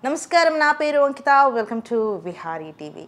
నమస్కారం నా పేరు Ankita welcome to Vihari TV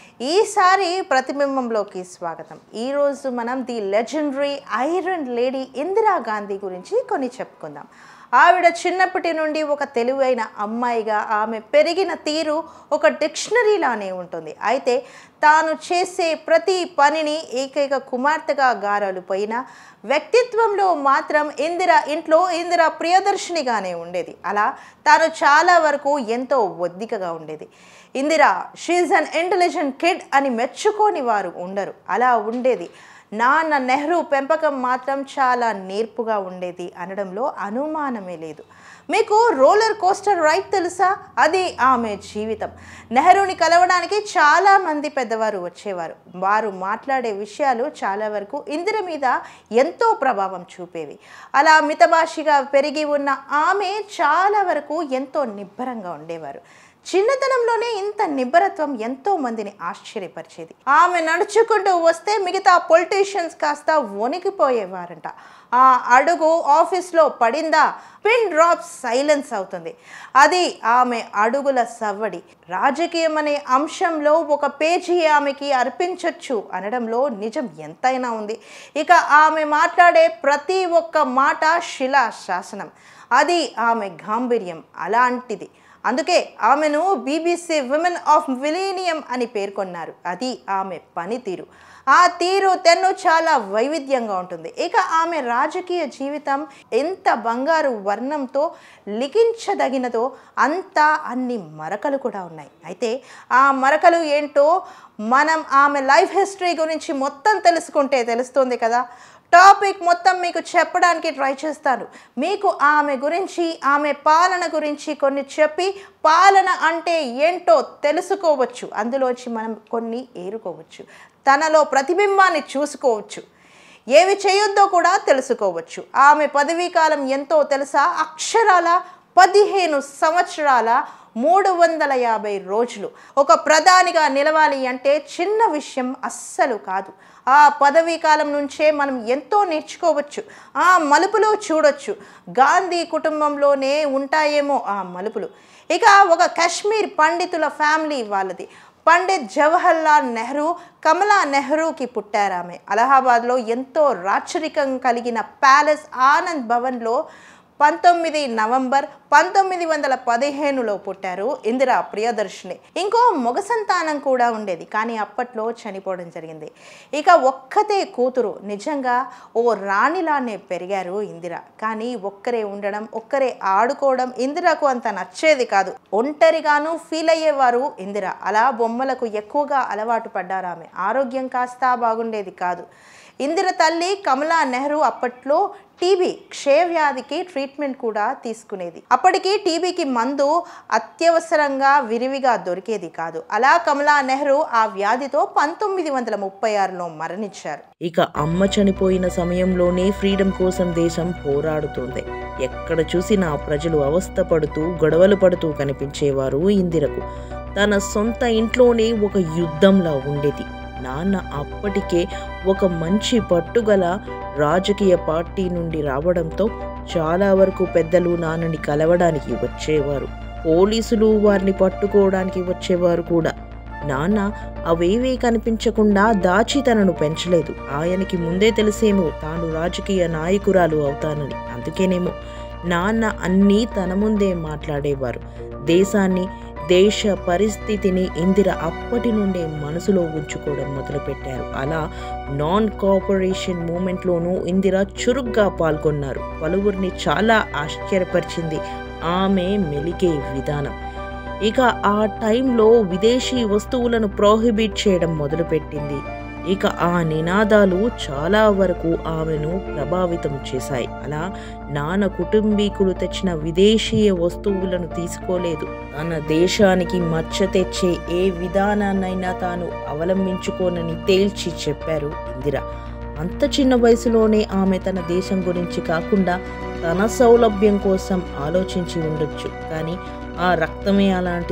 ఈసారి ప్రతిబింబంలోకి స్వాగతం ఈరోజు మనం the legendary iron lady Indira Gandhi గురించి కొన్ని చెప్పుకుందాం ఆవిడ చిన్నప్పటి నుండి ఒక తెలివైన అమ్మాయిగా ఆమె పెరిగిన తీరు ఒక డిక్షనరీలానే ఉంటుంది అయితే తాను చేసే ప్రతి పనిని ఏకైక కుమార్తెగా గారాలు పోయిన వ్యక్తిత్వంలో మాత్రం ఇందిర ఇంట్లో ఇందిర ప్రియదర్శినిగానే ఉండేది అలా తాను చాలా వరకు ఎంతో ఒద్దికగా ఉండేది Indira she an intelligent kid అని మెచ్చుకోని వారు ఉండరు అలా ఉండేది నాన్న నెహ్రూ పెంపకం మాత్రం చాలా నేర్పుగా ఉండేది అనడంలో అనుమానమే లేదు మీకు రోలర్ కోస్టర్ రైడ్ తెలుసా అది ఆమె జీవితం నెహ్రూని కలవడానికి చాలా మంది పెద్దవారు వచ్చేవారు వారు మాట్లాడే విషయాలు చాలా వరకు ఇందిర మీద ఎంతో ప్రభావం చూపేవి అలా మితభాషిగా పెరిగి ఉన్న ఆమె చాలా వరకు ఎంతో నిబ్బరంగా ఉండేవారు చిన్నతనంలోనే ఇంత నిబ్బరత్వం ఎంతో మందిని ఆశ్చర్యపరిచేది ఆమె నడుచుకుంటూ వస్తే మిగతా పొలిటీషియన్స్ కాస్త వణికిపోయేవారంట ఆ అడుగు ఆఫీస్లో పడిందా పిన్ డ్రాప్ సైలెన్స్ అవుతుంది అది ఆమె అడుగుల సవ్వడి రాజకీయం అనే అంశంలో ఒక పేజీ ఆమెకి అర్పించవచ్చు అనడంలో నిజం ఎంతైనా ఉంది ఇక ఆమె మాట్లాడే ప్రతి ఒక్క మాట శిలా శాసనం అది ఆమె గాంభీర్యం అలాంటిది అందుకే ఆమెను బీబీసీ విమెన్ ఆఫ్ విలీనియం అని పేర్కొన్నారు అది ఆమె పనితీరు ఆ తీరు తెన్ను చాలా వైవిధ్యంగా ఉంటుంది ఇక ఆమె రాజకీయ జీవితం ఎంత బంగారు వర్ణంతో లిఖించదగినదో అంతా అన్ని మరకలు కూడా ఉన్నాయి అయితే ఆ మరకలు ఏంటో మనం ఆమె లైఫ్ హిస్టరీ గురించి మొత్తం తెలుసుకుంటే తెలుస్తుంది కదా టాపిక్ మొత్తం మీకు చెప్పడానికి ట్రై చేస్తాను మీకు ఆమె గురించి ఆమె పాలన గురించి కొన్ని చెప్పి పాలన అంటే ఏంటో తెలుసుకోవచ్చు అందులోంచి మనం కొన్ని ఏరుకోవచ్చు తనలో ప్రతిబింబాన్ని చూసుకోవచ్చు ఏవి చేయొద్దో కూడా తెలుసుకోవచ్చు ఆమె పదవీ కాలం ఎంతో తెలుసా అక్షరాల పదిహేను సంవత్సరాల మూడు వందల యాభై రోజులు ఒక ప్రధానిగా నిలవాలి అంటే చిన్న విషయం అస్సలు కాదు ఆ పదవీ కాలం నుంచే మనం ఎంతో నేర్చుకోవచ్చు ఆ మలుపులో చూడొచ్చు గాంధీ కుటుంబంలోనే ఉంటాయేమో ఆ మలుపులు ఇక ఒక కాశ్మీర్ పండితుల ఫ్యామిలీ వాళ్ళది పండిత్ జవహర్లాల్ నెహ్రూ కమలా నెహ్రూకి పుట్టారామె అలహాబాద్లో ఎంతో రాచరికం కలిగిన ప్యాలెస్ ఆనంద్ భవన్లో పంతొమ్మిది నవంబర్ పంతొమ్మిది వందల పదిహేనులో పుట్టారు ఇందిరా ప్రియదర్శిని ఇంకో మగ సంతానం కూడా ఉండేది కానీ అప్పట్లో చనిపోవడం జరిగింది ఇక ఒక్కతే కూతురు నిజంగా ఓ రాణిలానే పెరిగారు ఇందిర కానీ ఒక్కరే ఉండడం ఒక్కరే ఆడుకోవడం ఇందిరకు అంత నచ్చేది కాదు ఒంటరిగాను ఫీల్ అయ్యేవారు ఇందిర అలా బొమ్మలకు ఎక్కువగా అలవాటు పడ్డారు ఆమె ఆరోగ్యం కాస్త బాగుండేది కాదు ఇందిర తల్లి కమలా నెహ్రూ అప్పట్లో టీబీ క్షయవ్యాధికి ట్రీట్మెంట్ కూడా తీసుకునేది అప్పటికి టీబీకి మందు అత్యవసరంగా విరివిగా దొరికేది కాదు అలా కమలా నెహ్రూ ఆ వ్యాధితో పంతొమ్మిది వందల ముప్పై ఆరులో మరణించారు ఇక అమ్మ చనిపోయిన సమయంలోనే ఫ్రీడమ్ కోసం దేశం పోరాడుతోంది ఎక్కడ చూసినా ప్రజలు అవస్థపడుతూ గొడవలు పడుతూ కనిపించేవారు ఇందిరకు తన సొంత ఇంట్లోనే ఒక యుద్ధంలా ఉండేది నాన్న అప్పటికే ఒక మంచి పట్టుగల రాజకీయ పార్టీ నుండి రావడంతో చాలా వరకు పెద్దలు నాన్నని కలవడానికి వచ్చేవారు పోలీసులు వారిని పట్టుకోవడానికి వచ్చేవారు కూడా నాన్న అవేవీ కనిపించకుండా దాచి తనను పెంచలేదు ఆయనకి ముందే తెలిసేమో తాను రాజకీయ నాయకురాలు అవుతానని అందుకేనేమో నాన్న అన్నీ తన ముందే మాట్లాడేవారు దేశాన్ని దేశ పరిస్థితిని ఇందిర అప్పటి నుండే మనసులో ఉంచుకోవడం మొదలుపెట్టారు అలా నాన్ కోఆపరేషన్ మూమెంట్లోనూ ఇందిర చురుగ్గా పాల్గొన్నారు పలువురిని చాలా ఆశ్చర్యపరిచింది ఆమె మెలిగే విధానం ఇక ఆ టైంలో విదేశీ వస్తువులను ప్రోహిబిట్ చేయడం మొదలుపెట్టింది ఇక ఆ నినాదాలు చాలా వరకు ఆమెను ప్రభావితం చేశాయి అలా నాన్న కుటుంబీకులు తెచ్చిన విదేశీయ వస్తువులను తీసుకోలేదు తన దేశానికి మచ్చ తెచ్చే ఏ విధానాన్నైనా తాను అవలంబించుకోనని తేల్చి చెప్పారు ఇందిర అంత చిన్న వయసులోనే ఆమె తన దేశం గురించి కాకుండా తన సౌలభ్యం కోసం ఆలోచించి ఉండొచ్చు కానీ ఆ రక్తమే అలాంటిది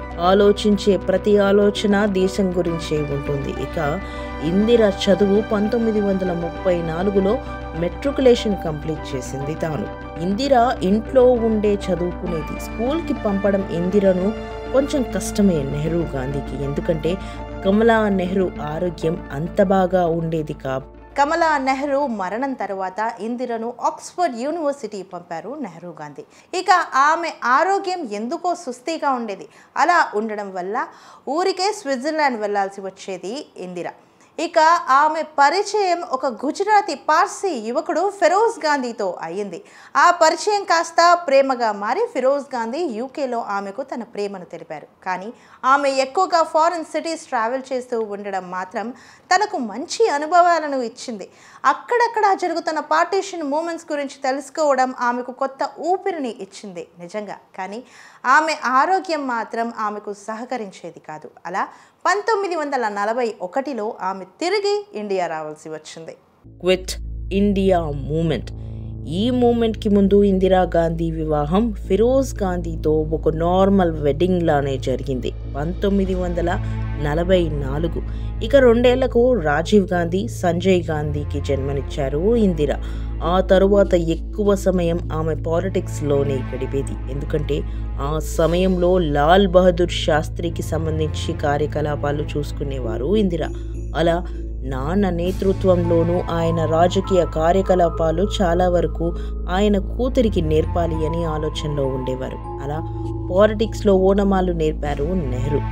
ఆలోచించే ప్రతి ఆలోచన దేశం గురించే ఉంటుంది ఇక ఇందిర చదువు పంతొమ్మిది వందల ముప్పై నాలుగులో మెట్రికులేషన్ కంప్లీట్ చేసింది తాను ఇందిర ఇంట్లో ఉండే చదువుకునేది స్కూల్కి పంపడం ఇందిరను కొంచెం కష్టమే నెహ్రూ గాంధీకి ఎందుకంటే కమలా నెహ్రూ ఆరోగ్యం అంత బాగా ఉండేది కా కమలా నెహ్రూ మరణం తర్వాత ఇందిరను ఆక్స్ఫర్డ్ యూనివర్సిటీ పంపారు నెహ్రూ గాంధీ ఇక ఆమె ఆరోగ్యం ఎందుకో సుస్థిగా ఉండేది అలా ఉండడం వల్ల ఊరికే స్విట్జర్లాండ్ వెళ్ళాల్సి వచ్చేది ఇందిర ఇక ఆమె పరిచయం ఒక గుజరాతీ పార్సీ యువకుడు ఫిరోజ్ గాంధీతో అయ్యింది ఆ పరిచయం కాస్త ప్రేమగా మారి ఫిరోజ్ గాంధీ యూకేలో ఆమెకు తన ప్రేమను తెలిపారు కానీ ఆమె ఎక్కువగా ఫారిన్ సిటీస్ ట్రావెల్ చేస్తూ ఉండడం మాత్రం తనకు మంచి అనుభవాలను ఇచ్చింది అక్కడక్కడ జరుగుతున్న పార్టీషన్ మూమెంట్స్ గురించి తెలుసుకోవడం ఆమెకు కొత్త ఊపిరిని ఇచ్చింది నిజంగా కానీ ఆమె ఆరోగ్యం మాత్రం ఆమెకు సహకరించేది కాదు అలా పంతొమ్మిది వందల నలభై ఒకటిలో ఆమె తిరిగి ఇండియా రావాల్సి వచ్చింది క్విట్ ఇండియా మూమెంట్ ఈ మూమెంట్కి ముందు ఇందిరాగాంధీ వివాహం ఫిరోజ్ గాంధీతో ఒక నార్మల్ వెడ్డింగ్ లానే జరిగింది పంతొమ్మిది వందల నలభై నాలుగు ఇక రెండేళ్లకు రాజీవ్ గాంధీ సంజయ్ గాంధీకి జన్మనిచ్చారు ఇందిర ఆ తరువాత ఎక్కువ సమయం ఆమె పాలిటిక్స్లోనే గడిపేది ఎందుకంటే ఆ సమయంలో లాల్ బహదూర్ శాస్త్రికి సంబంధించి కార్యకలాపాలు చూసుకునేవారు ఇందిర అలా నాన్న నేతృత్వంలోనూ ఆయన రాజకీయ కార్యకలాపాలు చాలా వరకు ఆయన కూతురికి నేర్పాలి అని ఆలోచనలో ఉండేవారు అలా పాలిటిక్స్లో ఓనమాలు నేర్పారు నెహ్రూ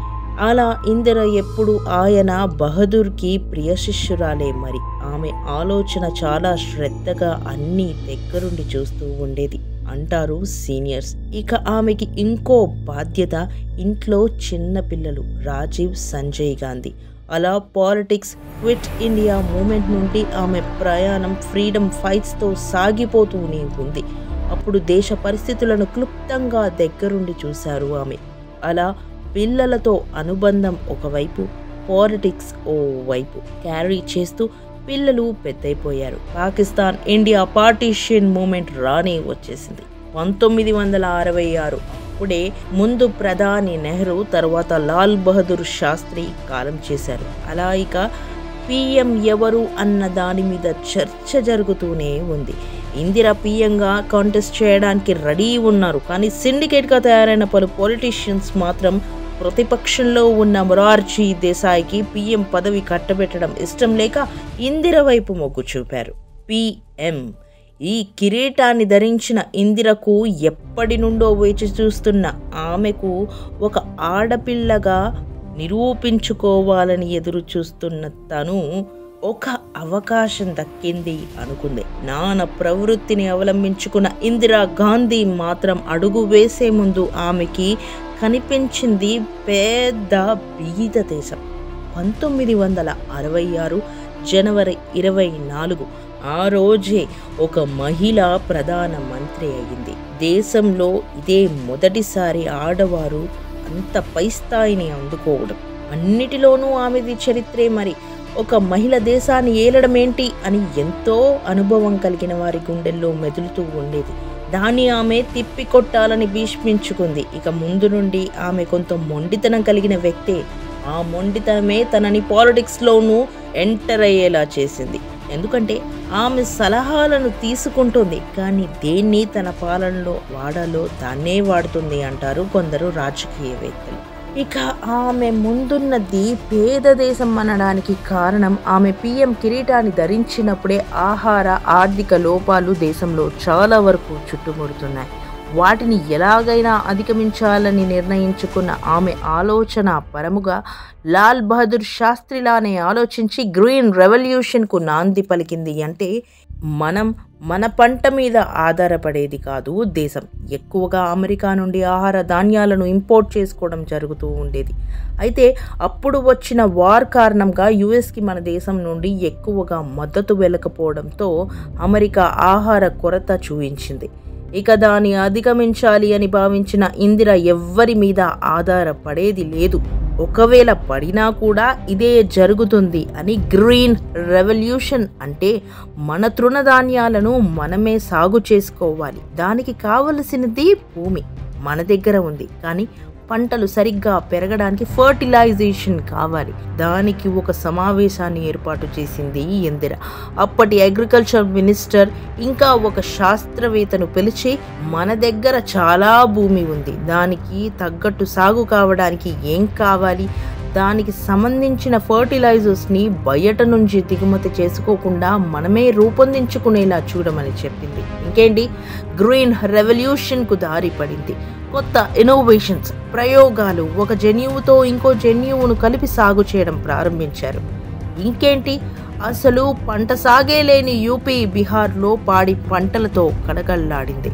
అలా ఇందిర ఎప్పుడు ఆయన బహదూర్కి ప్రియ శిష్యురాలే మరి ఆమె ఆలోచన చాలా శ్రద్ధగా అన్నీ దగ్గరుండి చూస్తూ ఉండేది అంటారు సీనియర్స్ ఇక ఆమెకి ఇంకో బాధ్యత ఇంట్లో చిన్న పిల్లలు రాజీవ్ సంజయ్ గాంధీ అలా పాలిటిక్స్ క్విట్ ఇండియా మూమెంట్ నుండి ఆమె ప్రయాణం ఫ్రీడమ్ ఫైట్స్తో సాగిపోతూనే ఉంది అప్పుడు దేశ పరిస్థితులను క్లుప్తంగా దగ్గరుండి చూశారు ఆమె అలా పిల్లలతో అనుబంధం ఒకవైపు పాలిటిక్స్ ఓ వైపు క్యారీ చేస్తూ పిల్లలు పెద్దయిపోయారు పాకిస్తాన్ ఇండియా పార్టీషన్ మూమెంట్ రానే వచ్చేసింది పంతొమ్మిది వందల అరవై ఆరు అప్పుడే ముందు ప్రధాని నెహ్రూ తర్వాత లాల్ బహదూర్ శాస్త్రి కాలం చేశారు అలా ఇక పిఎం ఎవరు అన్న దాని మీద చర్చ జరుగుతూనే ఉంది ఇందిర పిఎంగా కాంటెస్ట్ చేయడానికి రెడీ ఉన్నారు కానీ సిండికేట్గా తయారైన పలు పొలిటీషియన్స్ మాత్రం ప్రతిపక్షంలో ఉన్న మొరార్జీ దేశాయికి పిఎం పదవి కట్టబెట్టడం ఇష్టం లేక ఇందిర వైపు మొగ్గు చూపారు పిఎం ఈ కిరీటాన్ని ధరించిన ఇందిరకు ఎప్పటి నుండో వేచి చూస్తున్న ఆమెకు ఒక ఆడపిల్లగా నిరూపించుకోవాలని ఎదురు చూస్తున్న తను ఒక అవకాశం దక్కింది అనుకుంది నాన్న ప్రవృత్తిని అవలంబించుకున్న ఇందిరా గాంధీ మాత్రం అడుగు వేసే ముందు ఆమెకి కనిపించింది పెద్ద బీద దేశం పంతొమ్మిది వందల అరవై ఆరు జనవరి ఇరవై నాలుగు ఆ రోజే ఒక మహిళ ప్రధాన మంత్రి అయింది దేశంలో ఇదే మొదటిసారి ఆడవారు అంత పై స్థాయిని అందుకోవడం అన్నిటిలోనూ ఆమెది చరిత్రే మరి ఒక మహిళ దేశాన్ని ఏలడం ఏంటి అని ఎంతో అనుభవం కలిగిన వారి గుండెల్లో మెదులుతూ ఉండేది దాన్ని ఆమె తిప్పికొట్టాలని భీష్మించుకుంది ఇక ముందు నుండి ఆమె కొంత మొండితనం కలిగిన వ్యక్తే ఆ మొండితనమే తనని పాలిటిక్స్లోనూ ఎంటర్ అయ్యేలా చేసింది ఎందుకంటే ఆమె సలహాలను తీసుకుంటుంది కానీ దేన్ని తన పాలనలో వాడాలో దాన్నే వాడుతుంది అంటారు కొందరు రాజకీయవేత్తలు ఇక ఆమె ముందున్నది పేద దేశం అనడానికి కారణం ఆమె పిఎం కిరీటాన్ని ధరించినప్పుడే ఆహార ఆర్థిక లోపాలు దేశంలో చాలా వరకు చుట్టుముడుతున్నాయి వాటిని ఎలాగైనా అధిగమించాలని నిర్ణయించుకున్న ఆమె ఆలోచన పరముగా లాల్ బహదూర్ శాస్త్రిలానే ఆలోచించి గ్రీన్ రెవల్యూషన్కు నాంది పలికింది అంటే మనం మన పంట మీద ఆధారపడేది కాదు దేశం ఎక్కువగా అమెరికా నుండి ఆహార ధాన్యాలను ఇంపోర్ట్ చేసుకోవడం జరుగుతూ ఉండేది అయితే అప్పుడు వచ్చిన వార్ కారణంగా యుఎస్కి మన దేశం నుండి ఎక్కువగా మద్దతు వెళ్ళకపోవడంతో అమెరికా ఆహార కొరత చూయించింది ఇక దాన్ని అధిగమించాలి అని భావించిన ఇందిర ఎవ్వరి మీద ఆధారపడేది లేదు ఒకవేళ పడినా కూడా ఇదే జరుగుతుంది అని గ్రీన్ రెవల్యూషన్ అంటే మన తృణధాన్యాలను మనమే సాగు చేసుకోవాలి దానికి కావలసినది భూమి మన దగ్గర ఉంది కానీ పంటలు సరిగ్గా పెరగడానికి ఫర్టిలైజేషన్ కావాలి దానికి ఒక సమావేశాన్ని ఏర్పాటు చేసింది ఇందిర అప్పటి అగ్రికల్చర్ మినిస్టర్ ఇంకా ఒక శాస్త్రవేత్తను పిలిచి మన దగ్గర చాలా భూమి ఉంది దానికి తగ్గట్టు సాగు కావడానికి ఏం కావాలి దానికి సంబంధించిన ఫర్టిలైజర్స్ని బయట నుంచి దిగుమతి చేసుకోకుండా మనమే రూపొందించుకునేలా చూడమని చెప్పింది ఇంకేంటి గ్రీన్ రెవల్యూషన్కు దారి పడింది కొత్త ఇన్నోవేషన్స్ ప్రయోగాలు ఒక జన్యువుతో ఇంకో జన్యువును కలిపి సాగు చేయడం ప్రారంభించారు ఇంకేంటి అసలు పంట సాగే లేని యూపీ బీహార్లో పాడి పంటలతో కడగల్లాడింది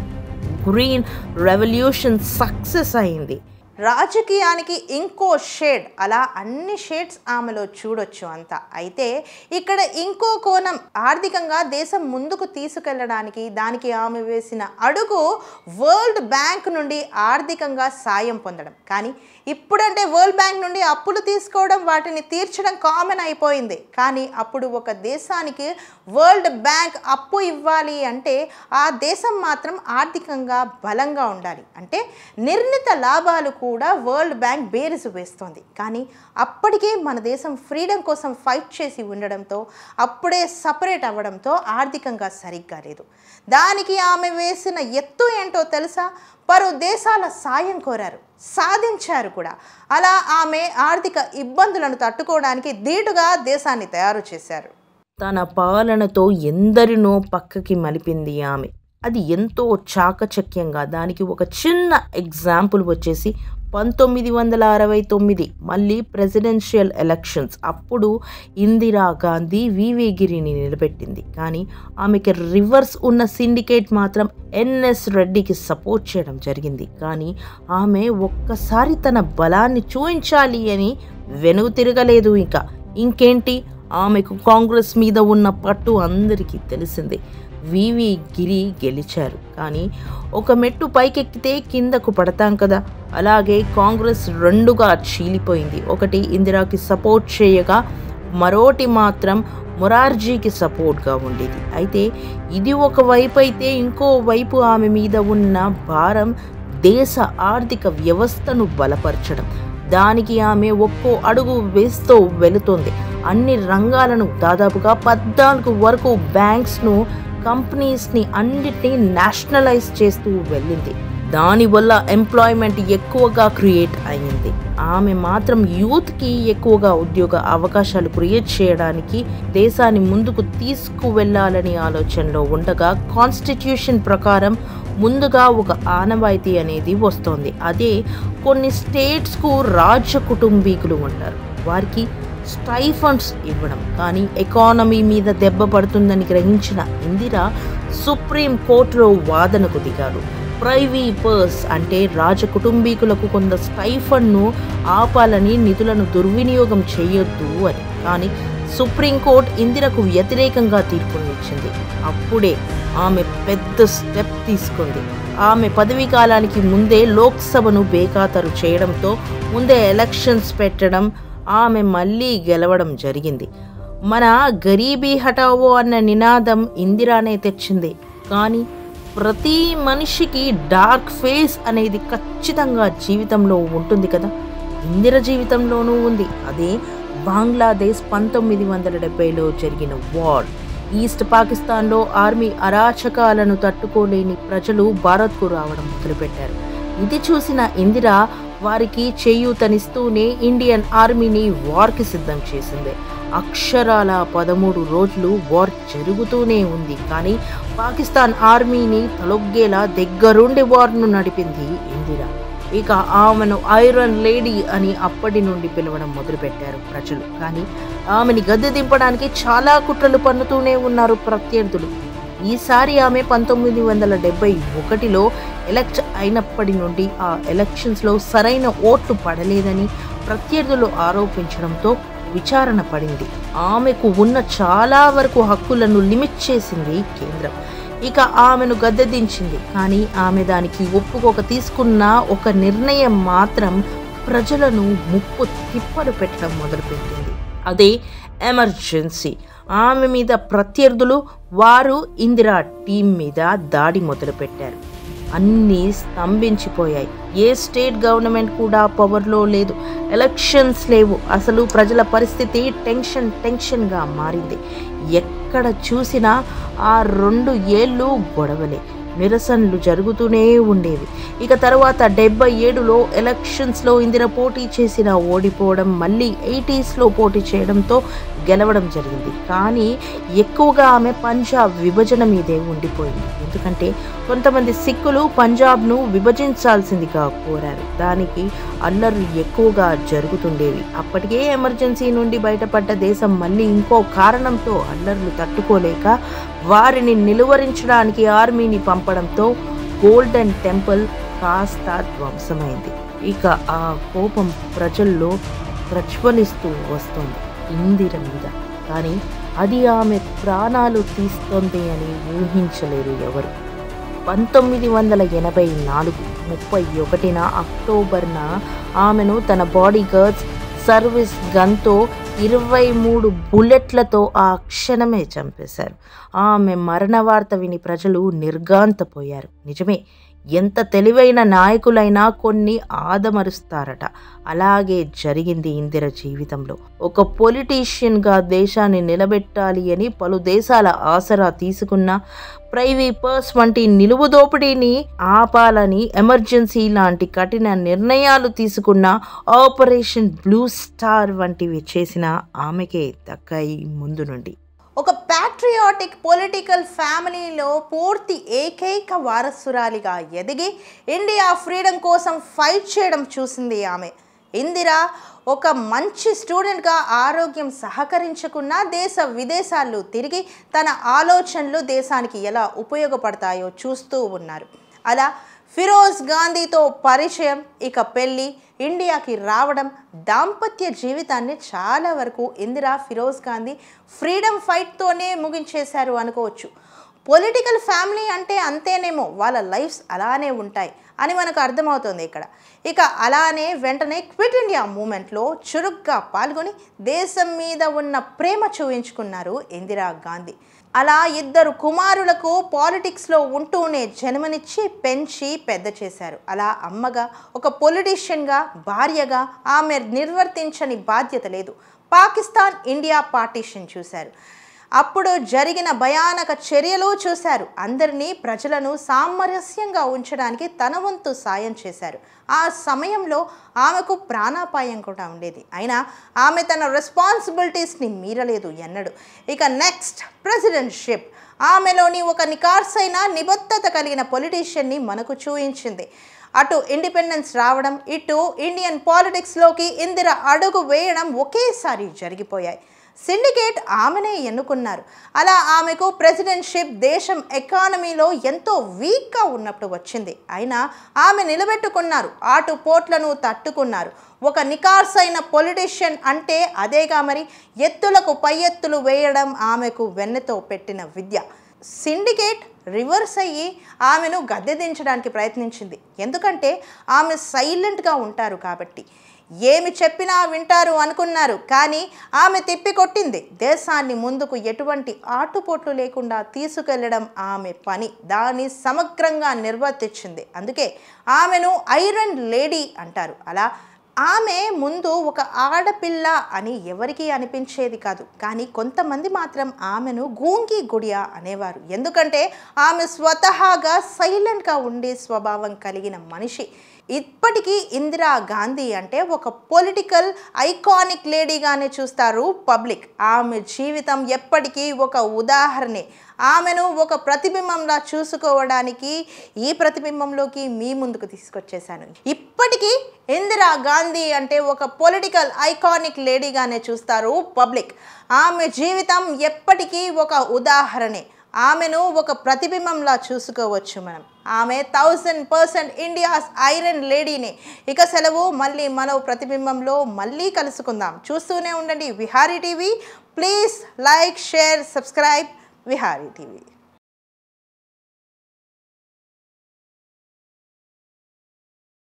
గ్రీన్ రెవల్యూషన్ సక్సెస్ అయింది రాజకీయానికి ఇంకో షేడ్ అలా అన్ని షేడ్స్ ఆమెలో చూడొచ్చు అంతా అయితే ఇక్కడ ఇంకో కోణం ఆర్థికంగా దేశం ముందుకు తీసుకెళ్ళడానికి దానికి ఆమె వేసిన అడుగు వరల్డ్ బ్యాంక్ నుండి ఆర్థికంగా సాయం పొందడం కానీ ఇప్పుడంటే వరల్డ్ బ్యాంక్ నుండి అప్పులు తీసుకోవడం వాటిని తీర్చడం కామన్ అయిపోయింది కానీ అప్పుడు ఒక దేశానికి వరల్డ్ బ్యాంక్ అప్పు ఇవ్వాలి అంటే ఆ దేశం మాత్రం ఆర్థికంగా బలంగా ఉండాలి అంటే నిర్ణీత లాభాలు కూడా వరల్డ్ బ్యాంక్ బేరుసు వేస్తోంది కానీ అప్పటికే మన దేశం ఫ్రీడమ్ కోసం ఫైట్ చేసి ఉండడంతో అప్పుడే సపరేట్ అవ్వడంతో ఆర్థికంగా సరిగ్గా లేదు దానికి ఆమె వేసిన ఎత్తు ఏంటో తెలుసా పలు దేశాల సాయం కోరారు సాధించారు కూడా అలా ఆమె ఆర్థిక ఇబ్బందులను తట్టుకోవడానికి ధీటుగా దేశాన్ని తయారు చేశారు తన పాలనతో ఎందరినో పక్కకి మలిపింది ఆమె అది ఎంతో చాకచక్యంగా దానికి ఒక చిన్న ఎగ్జాంపుల్ వచ్చేసి పంతొమ్మిది వందల అరవై తొమ్మిది మళ్ళీ ప్రెసిడెన్షియల్ ఎలక్షన్స్ అప్పుడు ఇందిరా గాంధీ వివేగిరిని నిలబెట్టింది కానీ ఆమెకి రివర్స్ ఉన్న సిండికేట్ మాత్రం ఎన్ఎస్ రెడ్డికి సపోర్ట్ చేయడం జరిగింది కానీ ఆమె ఒక్కసారి తన బలాన్ని చూపించాలి అని వెనుగు తిరగలేదు ఇంకా ఇంకేంటి ఆమెకు కాంగ్రెస్ మీద ఉన్న పట్టు అందరికీ తెలిసిందే వివి గిరి గెలిచారు కానీ ఒక మెట్టు పైకెక్కితే కిందకు పడతాం కదా అలాగే కాంగ్రెస్ రెండుగా చీలిపోయింది ఒకటి ఇందిరాకి సపోర్ట్ చేయగా మరోటి మాత్రం మొరార్జీకి సపోర్ట్గా ఉండేది అయితే ఇది ఒక వైపు అయితే ఇంకో వైపు ఆమె మీద ఉన్న భారం దేశ ఆర్థిక వ్యవస్థను బలపరచడం దానికి ఆమె ఒక్కో అడుగు వేస్తూ వెళుతోంది అన్ని రంగాలను దాదాపుగా పద్నాలుగు వరకు బ్యాంక్స్ను కంపెనీస్ని అన్నిటినీ నేషనలైజ్ చేస్తూ వెళ్ళింది దానివల్ల ఎంప్లాయ్మెంట్ ఎక్కువగా క్రియేట్ అయ్యింది ఆమె మాత్రం యూత్కి ఎక్కువగా ఉద్యోగ అవకాశాలు క్రియేట్ చేయడానికి దేశాన్ని ముందుకు తీసుకువెళ్ళాలని ఆలోచనలో ఉండగా కాన్స్టిట్యూషన్ ప్రకారం ముందుగా ఒక ఆనవాయితీ అనేది వస్తోంది అదే కొన్ని స్టేట్స్కు రాజ్య కుటుంబీకులు ఉంటారు వారికి స్టైఫండ్స్ ఇవ్వడం కానీ ఎకానమీ మీద దెబ్బ పడుతుందని గ్రహించిన ఇందిరా సుప్రీం కోర్టులో వాదనకు దిగారు ప్రైవీ పర్స్ అంటే రాజ కుటుంబీకులకు కొంత స్టైఫండ్ను ఆపాలని నిధులను దుర్వినియోగం చేయొద్దు అని కానీ సుప్రీంకోర్టు ఇందిరకు వ్యతిరేకంగా తీర్పునిచ్చింది అప్పుడే ఆమె పెద్ద స్టెప్ తీసుకుంది ఆమె పదవీ కాలానికి ముందే లోక్సభను బేఖాతరు చేయడంతో ముందే ఎలక్షన్స్ పెట్టడం ఆమె మళ్ళీ గెలవడం జరిగింది మన గరీబీ హటావో అన్న నినాదం ఇందిరానే తెచ్చింది కానీ ప్రతి మనిషికి డార్క్ ఫేస్ అనేది ఖచ్చితంగా జీవితంలో ఉంటుంది కదా ఇందిర జీవితంలోనూ ఉంది అదే బంగ్లాదేశ్ పంతొమ్మిది వందల డెబ్బైలో జరిగిన వార్ ఈస్ట్ పాకిస్తాన్లో ఆర్మీ అరాచకాలను తట్టుకోలేని ప్రజలు భారత్కు రావడం మొదలుపెట్టారు ఇది చూసిన ఇందిర వారికి చేయూతనిస్తూనే ఇండియన్ ఆర్మీని వార్కి సిద్ధం చేసింది అక్షరాల పదమూడు రోజులు వార్ జరుగుతూనే ఉంది కానీ పాకిస్తాన్ ఆర్మీని తలొగ్గేలా దగ్గరుండి వార్ను నడిపింది ఇందిర ఇక ఆమెను ఐరన్ లేడీ అని అప్పటి నుండి పిలవడం మొదలుపెట్టారు ప్రజలు కానీ ఆమెని గద్దె దింపడానికి చాలా కుట్రలు పన్నుతూనే ఉన్నారు ప్రత్యర్థులు ఈసారి ఆమె పంతొమ్మిది వందల డెబ్బై ఒకటిలో ఎలక్ట్ అయినప్పటి నుండి ఆ ఎలక్షన్స్లో సరైన ఓట్లు పడలేదని ప్రత్యర్థులు ఆరోపించడంతో విచారణ పడింది ఆమెకు ఉన్న చాలా వరకు హక్కులను లిమిట్ చేసింది కేంద్రం ఇక ఆమెను గద్దెదించింది కానీ ఆమె దానికి ఒప్పుకోక తీసుకున్న ఒక నిర్ణయం మాత్రం ప్రజలను ముప్పు తిప్పలు పెట్టడం మొదలుపెట్టింది అదే ఎమర్జెన్సీ ఆమె మీద ప్రత్యర్థులు వారు ఇందిరా టీం మీద దాడి మొదలుపెట్టారు అన్నీ స్తంభించిపోయాయి ఏ స్టేట్ గవర్నమెంట్ కూడా పవర్లో లేదు ఎలక్షన్స్ లేవు అసలు ప్రజల పరిస్థితి టెన్షన్ టెన్షన్గా మారింది ఎక్కడ చూసినా ఆ రెండు ఏళ్ళు గొడవలే నిరసనలు జరుగుతూనే ఉండేవి ఇక తర్వాత డెబ్బై ఏడులో ఎలక్షన్స్లో ఇందిర పోటీ చేసిన ఓడిపోవడం మళ్ళీ ఎయిటీస్లో పోటీ చేయడంతో గెలవడం జరిగింది కానీ ఎక్కువగా ఆమె పంజాబ్ విభజన మీదే ఉండిపోయింది ఎందుకంటే కొంతమంది సిక్కులు పంజాబ్ను విభజించాల్సిందిగా కోరారు దానికి అల్లర్లు ఎక్కువగా జరుగుతుండేవి అప్పటికే ఎమర్జెన్సీ నుండి బయటపడ్డ దేశం మళ్ళీ ఇంకో కారణంతో అల్లర్లు తట్టుకోలేక వారిని నిలువరించడానికి ఆర్మీని పంపడంతో గోల్డెన్ టెంపుల్ కాస్త ధ్వంసమైంది ఇక ఆ కోపం ప్రజల్లో ప్రజ్వలిస్తూ వస్తుంది ఇందిర మీద కానీ అది ఆమె ప్రాణాలు తీస్తుంది అని ఊహించలేరు ఎవరు పంతొమ్మిది వందల ఎనభై నాలుగు ముప్పై ఒకటిన అక్టోబర్న ఆమెను తన బాడీ గార్డ్స్ సర్వీస్ గన్తో ఇరవై మూడు బుల్లెట్లతో ఆ క్షణమే చంపేశారు ఆమె మరణ వార్త విని ప్రజలు నిర్గాంతపోయారు నిజమే ఎంత తెలివైన నాయకులైనా కొన్ని ఆదమరుస్తారట అలాగే జరిగింది ఇందిర జీవితంలో ఒక పొలిటీషియన్గా దేశాన్ని నిలబెట్టాలి అని పలు దేశాల ఆసరా తీసుకున్న ప్రైవీపర్స్ వంటి నిలువు దోపిడీని ఆపాలని ఎమర్జెన్సీ లాంటి కఠిన నిర్ణయాలు తీసుకున్న ఆపరేషన్ బ్లూ స్టార్ వంటివి చేసిన ఆమెకే దక్కాయి ముందు నుండి ఒక ప్యాట్రియాటిక్ పొలిటికల్ ఫ్యామిలీలో పూర్తి ఏకైక వారసురాలిగా ఎదిగి ఇండియా ఫ్రీడమ్ కోసం ఫైట్ చేయడం చూసింది ఆమె ఇందిర ఒక మంచి స్టూడెంట్గా ఆరోగ్యం సహకరించకున్నా దేశ విదేశాల్లో తిరిగి తన ఆలోచనలు దేశానికి ఎలా ఉపయోగపడతాయో చూస్తూ ఉన్నారు అలా ఫిరోజ్ గాంధీతో పరిచయం ఇక పెళ్ళి ఇండియాకి రావడం దాంపత్య జీవితాన్ని చాలా వరకు ఇందిరా ఫిరోజ్ గాంధీ ఫ్రీడమ్ ఫైట్తోనే ముగించేశారు అనుకోవచ్చు పొలిటికల్ ఫ్యామిలీ అంటే అంతేనేమో వాళ్ళ లైఫ్స్ అలానే ఉంటాయి అని మనకు అర్థమవుతుంది ఇక్కడ ఇక అలానే వెంటనే క్విట్ ఇండియా మూమెంట్లో చురుగ్గా పాల్గొని దేశం మీద ఉన్న ప్రేమ చూయించుకున్నారు ఇందిరా గాంధీ అలా ఇద్దరు కుమారులకు పాలిటిక్స్లో ఉంటూనే జన్మనిచ్చి పెంచి పెద్ద చేశారు అలా అమ్మగా ఒక పొలిటీషియన్గా భార్యగా ఆమె నిర్వర్తించని బాధ్యత లేదు పాకిస్తాన్ ఇండియా పార్టీషన్ చూశారు అప్పుడు జరిగిన భయానక చర్యలు చూశారు అందరినీ ప్రజలను సామరస్యంగా ఉంచడానికి తన వంతు సాయం చేశారు ఆ సమయంలో ఆమెకు ప్రాణాపాయం కూడా ఉండేది అయినా ఆమె తన రెస్పాన్సిబిలిటీస్ని మీరలేదు ఎన్నడు ఇక నెక్స్ట్ ప్రెసిడెంట్షిప్ ఆమెలోని ఒక నికార్సైన నిబద్ధత కలిగిన పొలిటీషియన్ని మనకు చూయించింది అటు ఇండిపెండెన్స్ రావడం ఇటు ఇండియన్ పాలిటిక్స్లోకి ఇందిర అడుగు వేయడం ఒకేసారి జరిగిపోయాయి సిండికేట్ ఆమెనే ఎన్నుకున్నారు అలా ఆమెకు ప్రెసిడెంట్షిప్ దేశం ఎకానమీలో ఎంతో వీక్గా ఉన్నప్పుడు వచ్చింది అయినా ఆమె నిలబెట్టుకున్నారు ఆటు పోట్లను తట్టుకున్నారు ఒక నికార్సైన పొలిటీషియన్ అంటే అదేగా మరి ఎత్తులకు పై ఎత్తులు వేయడం ఆమెకు వెన్నెతో పెట్టిన విద్య సిండికేట్ రివర్స్ అయ్యి ఆమెను గద్దె దించడానికి ప్రయత్నించింది ఎందుకంటే ఆమె సైలెంట్గా ఉంటారు కాబట్టి ఏమి చెప్పినా వింటారు అనుకున్నారు కానీ ఆమె తిప్పికొట్టింది దేశాన్ని ముందుకు ఎటువంటి ఆటుపోట్లు లేకుండా తీసుకెళ్లడం ఆమె పని దాన్ని సమగ్రంగా నిర్వర్తించింది అందుకే ఆమెను ఐరన్ లేడీ అంటారు అలా ఆమె ముందు ఒక ఆడపిల్ల అని ఎవరికీ అనిపించేది కాదు కానీ కొంతమంది మాత్రం ఆమెను గూంగి గుడియా అనేవారు ఎందుకంటే ఆమె స్వతహాగా సైలెంట్గా ఉండే స్వభావం కలిగిన మనిషి ఇప్పటికీ ఇందిరా గాంధీ అంటే ఒక పొలిటికల్ ఐకానిక్ లేడీగానే చూస్తారు పబ్లిక్ ఆమె జీవితం ఎప్పటికీ ఒక ఉదాహరణే ఆమెను ఒక ప్రతిబింబంలా చూసుకోవడానికి ఈ ప్రతిబింబంలోకి మీ ముందుకు తీసుకొచ్చేసాను ఇప్పటికీ ఇందిరా గాంధీ అంటే ఒక పొలిటికల్ ఐకానిక్ లేడీగానే చూస్తారు పబ్లిక్ ఆమె జీవితం ఎప్పటికీ ఒక ఉదాహరణే ఆమెను ఒక ప్రతిబింబంలా చూసుకోవచ్చు మనం ఆమె థౌజండ్ పర్సెంట్ ఇండియాస్ ఐరన్ లేడీనే ఇక సెలవు మళ్ళీ మరో ప్రతిబింబంలో మళ్ళీ కలుసుకుందాం చూస్తూనే ఉండండి Vihari TV please like share subscribe Vihari TV